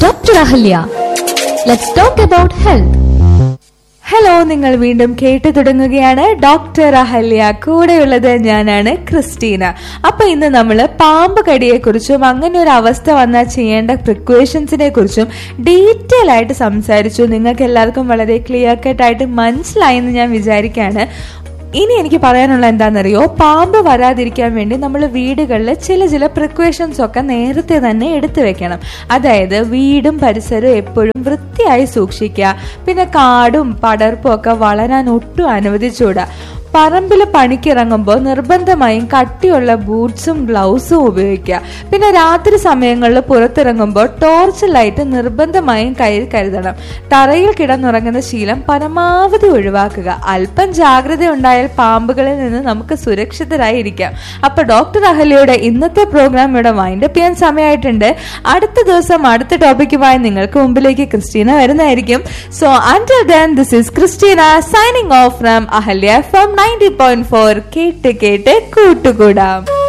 Dr. Ahalya. Let's talk about health. Hello നിങ്ങൾ വീണ്ടും കേട്ടു തുടങ്ങുകയാണ് ഡോക്ടർ അഹല്യ കൂടെയുള്ളത് ഞാനാണ് ക്രിസ്റ്റീന അപ്പൊ ഇന്ന് നമ്മൾ പാമ്പ് കടിയെ കുറിച്ചും അങ്ങനെ ഒരു അവസ്ഥ വന്നാൽ ചെയ്യേണ്ട പ്രിക്വേഷൻസിനെ കുറിച്ചും ഡീറ്റെയിൽ ആയിട്ട് സംസാരിച്ചു നിങ്ങൾക്ക് എല്ലാവർക്കും വളരെ ക്ലിയർ കട്ടായിട്ട് മനസ്സിലായെന്ന് ഞാൻ വിചാരിക്കുകയാണ് ഇനി എനിക്ക് പറയാനുള്ള എന്താണെന്നറിയോ പാമ്പ് വരാതിരിക്കാൻ വേണ്ടി നമ്മൾ വീടുകളിൽ ചില ചില പ്രിക്വേഷൻസ് ഒക്കെ നേരത്തെ തന്നെ എടുത്തു വെക്കണം അതായത് വീടും പരിസരവും എപ്പോഴും വൃത്തിയായി സൂക്ഷിക്കുക പിന്നെ കാടും പടർപ്പും ഒക്കെ വളരാൻ ഒട്ടും അനുവദിച്ചുകൂടാ പറമ്പിൽ പണിക്കിറങ്ങുമ്പോൾ നിർബന്ധമായും കട്ടിയുള്ള ബൂട്ട്സും ഗ്ലൗസും ഉപയോഗിക്കുക പിന്നെ രാത്രി സമയങ്ങളിൽ പുറത്തിറങ്ങുമ്പോൾ ടോർച്ച് ലൈറ്റ് നിർബന്ധമായും കയ്യിൽ കരുതണം തറയിൽ കിടന്നുറങ്ങുന്ന ശീലം പരമാവധി ഒഴിവാക്കുക അല്പം ജാഗ്രത ഉണ്ടായാൽ പാമ്പുകളിൽ നിന്ന് നമുക്ക് സുരക്ഷിതരായി ഇരിക്കാം അപ്പൊ ഡോക്ടർ അഹല്യയുടെ ഇന്നത്തെ പ്രോഗ്രാം ഇവിടെ വൈൻഡ് അപ്പ് ചെയ്യാൻ സമയമായിട്ടുണ്ട് അടുത്ത ദിവസം അടുത്ത ടോപ്പിക്കുമായി നിങ്ങൾക്ക് മുമ്പിലേക്ക് ക്രിസ്റ്റീന വരുന്നതായിരിക്കും so until then this is Christina signing off from Ahalya from ninety point four കേട്ട് കേട്ട് കൂട്ടുകൂടാം